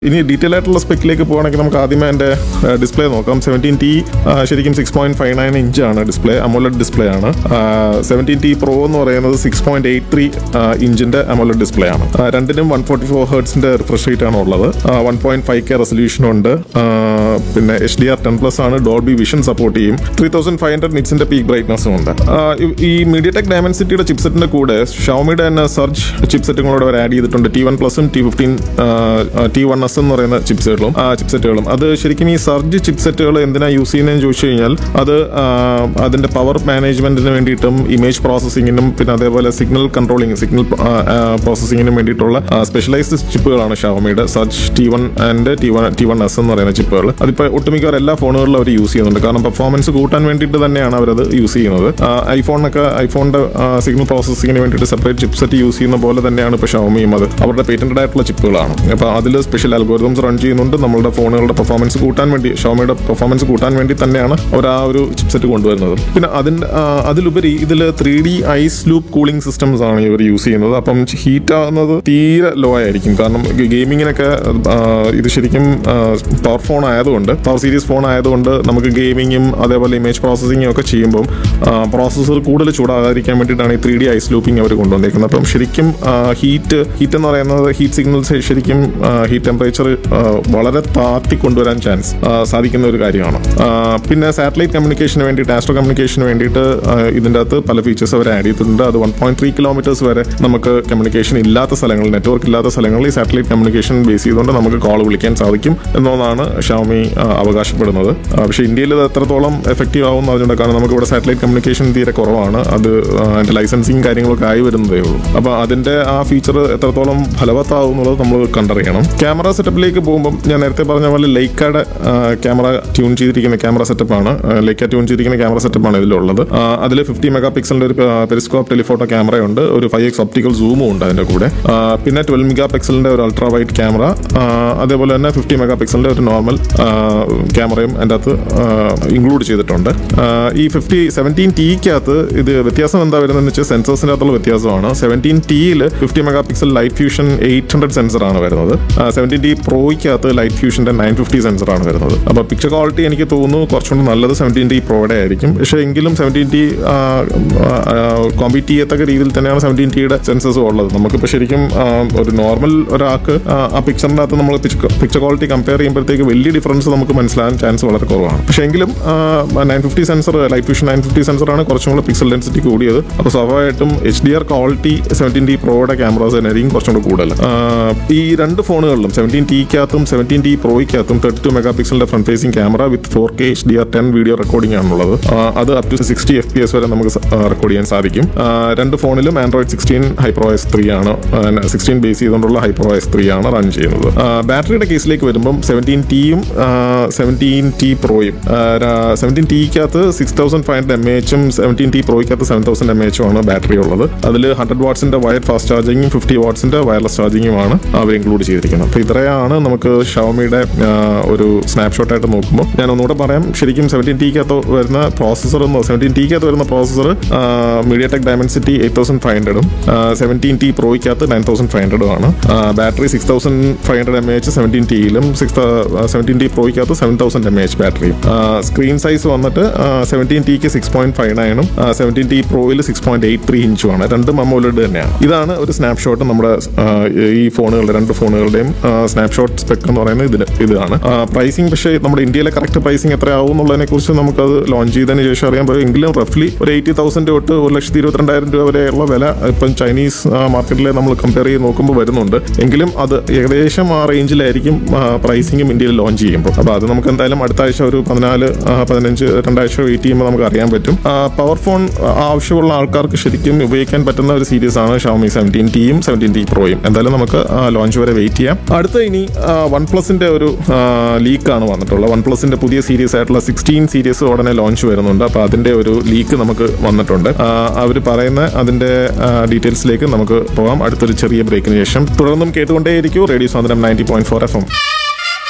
ഇനി ഡീറ്റെയിൽ ആയിട്ടുള്ള സ്പെക്കിലേക്ക് പോകുകയാണെങ്കിൽ നമുക്ക് ആദ്യമേ എൻ്റെ ഡിസ്പ്ലേ നോക്കാം സെവൻറ്റീൻ ടി ശരിക്കും six point five nine inch ആണ് ഡിസ്പ്ലേ അമോലഡ് ഡിസ്പ്ലേ ആണ് സെവൻറ്റീൻ ടി പ്രോ എന്ന് പറയുന്നത് സിക്സ് പോയിന്റ് എയ്റ്റ് ത്രീ ഇഞ്ചിന്റെ അമോലഡ് ഡിസ്പ്ലേ ആണ് ആ, രണ്ടിനും വൺ ഫോർട്ടി ഫോർ ഹേർട്സിന്റെ റിഫ്രഷ് റേറ്റ് ആണ് ഉള്ളത് one point five K resolution ഉണ്ട് ആ, പിന്നെ H D R ten plus ആണ് ഡോൾബി വിഷൻ സപ്പോർട്ട് ചെയ്യും ത്രീ തൗസൻഡ് ഫൈവ് ഹൺഡ്രഡ് നിറ്റ്സിന്റെ പീക്ക് ബ്രൈറ്റ്നസ്സും ഉണ്ട് ആ, ഈ- ഈ മീഡിയ ടെക് ഡയമൻസിറ്റിയുടെ ചിപ്സെറ്റിന്റെ കൂടെ ഷവമിയുടെ തന്നെ സർജ് ചിപ്സെറ്റുകളോട് അവർ ആഡ് ചെയ്തിട്ടുണ്ട് ടി വൺ പ്ലസും T fifteen T one S എന്ന് പറയുന്ന ചിപ്സെറ്റുകളും ചിപ്സെറ്റുകളും അത് ശരിക്കും ഈ സർജ് ചിപ്സെറ്റുകൾ എന്തിനാ യൂസ് ചെയ്യുന്നതെന്ന് ചോദിച്ചു കഴിഞ്ഞാൽ അത് ആ, അതിന്റെ പവർ മാനേജ്മെന്റിന് വേണ്ടിയിട്ടും ഇമേജ് പ്രോസസ്സിങ്ങിനും പിന്നെ അതേപോലെ സിഗ്നൽ കൺട്രോളിങ് സിഗ്നൽ പ്രോസസ്സിങ്ങിനും വേണ്ടിയിട്ടുള്ള സ്പെഷ്യലൈസ്ഡ് ചിപ്പുകളാണ് ഷവമിയുടെ surge T one and T one T one S എന്ന് പറയുന്ന ചിപ്പുകൾ അതിപ്പോൾ ഒട്ടുമിക്കവാറും എല്ലാ ഫോണുകളിലും അവർ യൂസ് ചെയ്യുന്നുണ്ട് കാരണം പെർഫോമൻസ് കൂട്ടാൻ വേണ്ടിയിട്ട് തന്നെയാണ് അവരത് യൂസ് ചെയ്യുന്നത് ഐഫോണിനൊക്കെ ഐഫോണിന്റെ സിഗ്നൽ പ്രോസസ്സിങ്ങിന് വേണ്ടിയിട്ട് സെപ്പറേറ്റ് ചിപ്സെറ്റ് യൂസ് ചെയ്യുന്ന പോലെ തന്നെയാണ് ഇപ്പോൾ ഷവമിയും അത് അവരുടെ പേറ്റന്റഡ് ആയിട്ടുള്ള ചിപ്പുകളാണ് അപ്പോൾ അതിൽ സ്പെഷ്യൽ അൽഗോരിതംസ് റൺ ചെയ്യുന്നുണ്ട് നമ്മളുടെ ഫോണുകളുടെ പെർഫോമൻസ് കൂട്ടാൻ വേണ്ടി ഷവമിയുടെ പെർഫോമൻസ് കൂട്ടാൻ വേണ്ടി തന്നെയാണ് അവർ ആ ഒരു ചിപ്സെറ്റ് കൊണ്ടുവരുന്നത് പിന്നെ അതിന്റെ ആ, അതിലുപരി ഇതിൽ three D ice loop cooling systems ആണ് ഇവർ യൂസ് ചെയ്യുന്നത് അപ്പം ഹീറ്റ് ആകുന്നത് തീരെ ലോ ആയിരിക്കും കാരണം ഗെയിമിങ്ങിനൊക്കെ ഇത് ശരിക്കും പവർ ഫോൺ ആയതുകൊണ്ട് പവർ സീരീസ് ഫോൺ ആയതുകൊണ്ട് നമുക്ക് ഗെയിമിങ്ങും അതേപോലെ ഇമേജ് പ്രോസസ്സിങ്ങും ഒക്കെ ചെയ്യുമ്പോൾ പ്രോസസ്സർ കൂടുതൽ ചൂടാകാതിരിക്കാൻ വേണ്ടിയിട്ടാണ് ഈ ത്രീ ഡി ഐസ് ലൂപ്പിംഗ് അവർ കൊണ്ടുവന്നേക്കുന്നത് അപ്പം ശരിക്കും ഹീറ്റ് ഹീറ്റ് എന്ന് പറയുന്നത് ഹീറ്റ് സിഗ്നൽസ് ശരിക്കും ഹീറ്റ് ടെമ്പറേച്ചർ വളരെ താത്തി കൊണ്ടുവരാൻ ചാൻസ് സാധിക്കുന്ന ഒരു കാര്യമാണ് ആ, പിന്നെ സാറ്റലൈറ്റ് കമ്മ്യൂണിക്കേഷന് വേണ്ടിയിട്ട് ആസ്ട്രോ കമ്മ്യൂണിക്കേഷന് വേണ്ടിയിട്ട് ആ, ഇതിൻ്റെ അകത്ത് പല ഫീച്ചേഴ്സ് അവർ ആഡ് ചെയ്തിട്ടുണ്ട് അത് വൺ പോയിന്റ് ത്രീ കിലോമീറ്റേഴ്സ് വരെ നമുക്ക് കമ്മ്യൂണിക്കേഷൻ ഇല്ലാത്ത സ്ഥലങ്ങളിൽ നെറ്റ്വർക്ക് ഇല്ലാത്ത സ്ഥലങ്ങളിൽ ഈ സാറ്റലൈറ്റ് കമ്മ്യൂണിക്കേഷൻ ബേസ് ചെയ്തുകൊണ്ട് നമുക്ക് കോൾ വിളിക്കാൻ സാധിക്കും എന്നതാണ് ഷാമി അവകാശപ്പെടുന്നത് ആ, പക്ഷേ ഇന്ത്യയിൽ ഇത് എത്രത്തോളം എഫക്റ്റീവ് ആവും എന്ന് അറിഞ്ഞുകൊണ്ട് കാരണം നമുക്ക് ഇവിടെ സാറ്റലൈറ്റ് കമ്മ്യൂണിക്കേഷൻ തീരെ കുറവാണ് അത് ആ, അതിന്റെ ലൈസൻസിങ് കാര്യങ്ങളൊക്കെ ആയി വരുന്നതേ ഉള്ളൂ അപ്പോൾ അതിന്റെ ആ ഫീച്ചർ എത്രത്തോളം ഫലവത്താവും എന്നുള്ളത് നമ്മൾ കണ്ടറിയണം ക്യാമറ സെറ്റപ്പിലേക്ക് പോകുമ്പോൾ ഞാൻ നേരത്തെ പറഞ്ഞ പോലെ ലൈക്കയുടെ ക്യാമറ ട്യൂൺ ചെയ്തിരിക്കുന്ന ക്യാമറ സെറ്റപ്പാണ് ലൈക്ക ട്യൂൺ ചെയ്തിരിക്കുന്ന ക്യാമറ സെറ്റപ്പാണ് ഇതിലുള്ളത് അതിൽ ഫിഫ്റ്റി മെഗാ പിക്സലിന്റെ ഒരു പെരിസ്കോപ്പ് ടെലിഫോട്ടോ ക്യാമറയുണ്ട് ഒരു ഫൈവ് എക്സ് ഒപ്റ്റിക്കൽ സൂമും ഉണ്ട് അതിന്റെ കൂടെ ആ, പിന്നെ ട്വൽവ് മെഗാ പിക്സലിന്റെ ഒരു അൾട്രാ വൈറ്റ് ക്യാമറ അതേപോലെ തന്നെ ഫിഫ്റ്റി മെഗാ പിക്സലിന്റെ ഒരു നോർമൽ ക്യാമറയും അതിൻ്റെ അകത്ത് ഇൻക്ലൂഡ് ചെയ്തിട്ടുണ്ട് ആ, ഈ ഫിഫ്റ്റി സെവൻറ്റീൻ ടിക്കകത്ത് ഇത് വ്യത്യാസം എന്താ വരുന്നതെന്ന് വെച്ചാൽ സെൻസേഴ്സിൻ്റെ അകത്തുള്ള വ്യത്യാസമാണ് സെവൻറ്റീൻ ടിയിൽ fifty mega pixel light fusion eight hundred സെൻസറാണ് വരുന്നത് സെവൻറ്റീൻ ടി പ്രോയ്ക്കകത്ത് ലൈറ്റ് ഫ്യൂഷൻ്റെ നയൻ ഫിഫ്റ്റി സെൻസറാണ് വരുന്നത് അപ്പോൾ പിക്ചർ ക്വാളിറ്റി എനിക്ക് തോന്നുന്നു കുറച്ചുകൂടി നല്ലത് സെവൻറ്റീൻ ടി പ്രോയുടെ ആയിരിക്കും പക്ഷേ എങ്കിലും സെവൻറ്റീൻ ടി കോമ്പീറ്റ് ചെയ്യത്തക്ക രീതിയിൽ തന്നെയാണ് സെവൻറ്റീൻ ടിയുടെ സെൻസേഴ്സ് ഉള്ളത് നമുക്കിപ്പോൾ ശരിക്കും ആ, ഒരു നോർമൽ ഒരാൾക്ക് ആ, ആ പിക്ചറിൻ്റെ അകത്ത് നമ്മൾ പിക്ചർ ക്വാളിറ്റി കമ്പയർ ചെയ്യുമ്പോഴത്തേക്ക് വലിയ ഡിഫറൻസ് നമുക്ക് മനസ്സിലാകാൻ ചാൻസ് വളരെ കുറവാണ് പക്ഷേ എങ്കിലും nine fifty sensor light fusion nine fifty സെൻസറാണ് കുറച്ചും കൂടെ പിക്സൽ ഡെൻസിറ്റി കൂടിയത് അപ്പോൾ സ്വാഭാവികമായിട്ടും H D R quality seventeen T പ്രോയുടെ ക്യാമറാസ് തന്നെയായിരിക്കും കുറച്ചും കൂടെ കൂടുതൽ ആ, ഈ രണ്ട് ഫോണുകളിലും സെവൻറ്റീൻ ടിക്കകത്തും സെവൻറ്റീൻ ടി പ്രോയ്ക്കകത്തും തേർട്ടി ടു മെഗാ പിക്സലിന്റെ front facing camera with four K H D R ten video recording ആണുള്ളത് ആ, അത് up to sixty F P S വരെ നമുക്ക് റെക്കോർഡ് ചെയ്യാൻ സാധിക്കും ആ, രണ്ട് ഫോണിലും Android sixteen HyperOS three ആണ് സിക്സ്റ്റീൻ ബേസ് ചെയ്തുകൊണ്ടുള്ള ഹൈപ്രോ എസ് ത്രീ ആണ് റൺ ചെയ്യുന്നത് ആ, ബാറ്ററിയുടെ കേസിലേക്ക് വരുമ്പം സെവൻറ്റീൻ ടിയും സെവൻറ്റീൻ ടി പ്രോയും സെവൻറ്റീൻ ടിക്കകത്ത് six thousand five hundred M എച്ചും സെവൻറ്റീൻ ടി പ്രോയ്ക്കകത്ത് സെവൻ തൗസൻഡ് എം എച്ചും ആണ് ബാറ്ററി ഉള്ളത് അതിൽ ഹൺഡ്രഡ് വാട്ട്സിന്റെ വയർ ഫാസ്റ്റ് ചാർജിങ്ങും ഫിഫ്റ്റി വാട്ട്സിന്റെ വയർലെസ് ചാർജിങ്ങുമാണ് അവർ ഇൻക്ലൂഡ് ചെയ്തിരിക്കുന്നത് അപ്പോൾ ഇത്രയാണ് നമുക്ക് ഷവമിയുടെ ഒരു സ്നാപ്ഷോട്ട് ആയിട്ട് നോക്കുമ്പോൾ ഞാൻ ഒന്നുകൂടെ പറയാം ശരിക്കും സെവൻറ്റീൻ ടിക്കകത്ത് വരുന്ന പ്രോസസ്സർ എന്ന് സെവൻറ്റീൻ ടിക്കകത്ത് വരുന്ന processor MediaTek Dimensity eight thousand five ഹൺഡ്രഡും സെവൻറ്റീൻ ടി പ്രോയ്ക്കകത്ത് നയൻ തൗസൻഡ് ഫൈവ് ഹൺഡ്രഡും ആണ് battery six thousand five hundred M H seventeen ടിയിലും സിക്സ് സെവൻറ്റീൻ ടി പ്രോയ്ക്കകത്ത് സെവൻ തൗസൻഡ് എം എച്ച് ബാറ്ററിയും സ്ക്രീൻ സൈസ് വന്നിട്ട് സെവൻറ്റീൻ ടിക്ക് സിക്സ് പോയിന്റ് ഫൈവ് നയനും സെവൻറ്റീൻ ടി പ്രോയിൽ സിക്സ് പോയിന്റ് എയ്റ്റ് ത്രീ ഇഞ്ചുമാണ് രണ്ടും അമോലഡ് തന്നെയാണ് ഇതാണ് ഒരു സ്നാപ്ഷോട്ട് നമ്മുടെ ആ, ഈ ഫോണുകളുടെ രണ്ട് ഫോണുകളുടെയും സ്നാപ്ഷോട്ട് സ്പെക് എന്ന് പറയുന്നത് ഇതിന് ഇതാണ് പ്രൈസിങ് പക്ഷേ നമ്മുടെ ഇന്ത്യയിലെ കറക്റ്റ് പ്രൈസിങ് എത്രയാവും എന്നുള്ളതിനെ കുറിച്ച് നമുക്കത് ലോഞ്ച് ചെയ്തതിന് ശേഷം അറിയാൻ പറ്റും എങ്കിലും റഫ്ലി ഒരു എയ്റ്റി തൗസൻഡ് തൊട്ട് ഒരു ലക്ഷത്തി ഇരുപത്തിരണ്ടായിരം രൂപ വരെയുള്ള വില ഇപ്പം ചൈനീസ് മാർക്കറ്റിൽ നമ്മൾ കമ്പയർ ചെയ്ത് നോക്കുമ്പോൾ വരുന്നുണ്ട് എങ്കിലും അത് ഏകദേശം ആ റേഞ്ചിലായിരിക്കും പ്രൈസിങ്ങും ഇന്ത്യയിൽ ലോഞ്ച് ചെയ്യുമ്പോൾ അപ്പോൾ അത് നമുക്ക് എന്തായാലും അടുത്ത ആഴ്ച ഒരു പതിനാല് ആ, പതിനഞ്ച് രണ്ടാഴ്ച വെയിറ്റ് ചെയ്യുമ്പോൾ നമുക്ക് അറിയാൻ പറ്റും പവർ ഫോൺ ആവശ്യമുള്ള ആൾക്കാർക്ക് ശരിക്കും ഉപയോഗിക്കാൻ പറ്റുന്ന ഒരു സീരീസ് ആണ് ഷവമി സെവൻറ്റീൻ ടിയും സെവൻറ്റീൻ ടി പ്രോയും എന്തായാലും നമുക്ക് ലോഞ്ച് വരെ വെയിറ്റ് ചെയ്യാം അടുത്ത ഇനി വൺ പ്ലസിന്റെ ഒരു ലീക്കാണ് വന്നിട്ടുള്ളത് വൺ പ്ലസിന്റെ പുതിയ സീരീസ് ആയിട്ടുള്ള സിക്സ്റ്റീൻ സീരീസ് ഉടനെ ലോഞ്ച് വരുന്നുണ്ട് അപ്പോൾ അതിന്റെ ഒരു ലീക്ക് നമുക്ക് വന്നിട്ടുണ്ട് അവർ പറയുന്ന അതിന്റെ ഡീറ്റെയിൽസിലേക്ക് നമുക്ക് പോകാം അടുത്തൊരു ചെറിയ ബ്രേക്കിന് ശേഷം തുടർന്നും കേട്ടുകൊണ്ടേയിരിക്കും റേഡിയോ സാധനം ninety point four F M